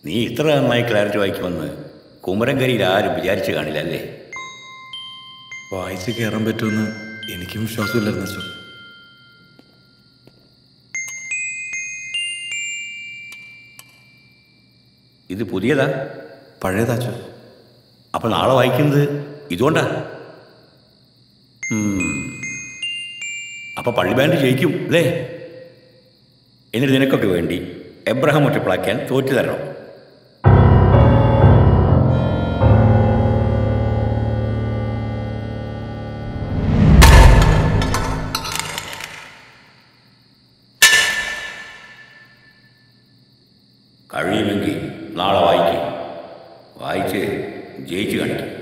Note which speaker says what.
Speaker 1: നീ ഇത്ര നന്നായി ക്ലാരിറ്റി വായിക്കുമെന്ന് കുമരങ്കരിയിൽ ആരും വിചാരിച്ചു കാണില്ല അല്ലേ
Speaker 2: വായിച്ച് കയറാൻ പറ്റുമെന്ന് എനിക്കും വിശ്വാസമില്ലായിരുന്നു അച്ഛൻ
Speaker 1: ഇത് പുതിയതാ
Speaker 2: പഴയതാ അച്ഛൻ
Speaker 1: അപ്പൊ നാളെ വായിക്കുന്നത് ഇതുകൊണ്ടാ ഉം. അപ്പൊ പള്ളി ബാൻഡ് ജയിക്കും അല്ലേ എന്നിട്ട് നിനക്കൊക്കെ വേണ്ടി എബ്രഹാം ഒറ്റപ്പിളാക്കാൻ തോറ്റു തരണം കഴിയുമെങ്കിൽ നാളെ വായിക്കും വായിച്ച് ജയിച്ചു കാണിക്കും